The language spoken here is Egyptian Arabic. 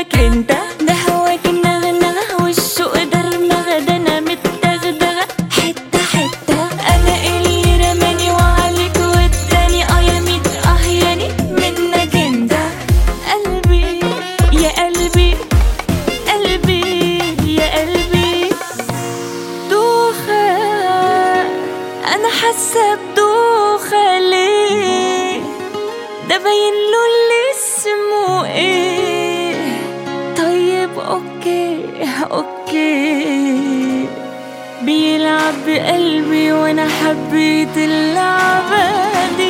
منك انت ده هواك النغنغة والشوق درمغة ده انا متدغدغة حتة حتة انا اللي رماني وعليك والتاني اه يا ميت اه يعني منك انت قلبي يا قلبي قلبي يا قلبي دوخة أنا حاسة بدوخة ليه ده باين له اللي اسمه ايه طيب اوكي اوكي بيلعب بقلبي وانا حبيت اللعبة دي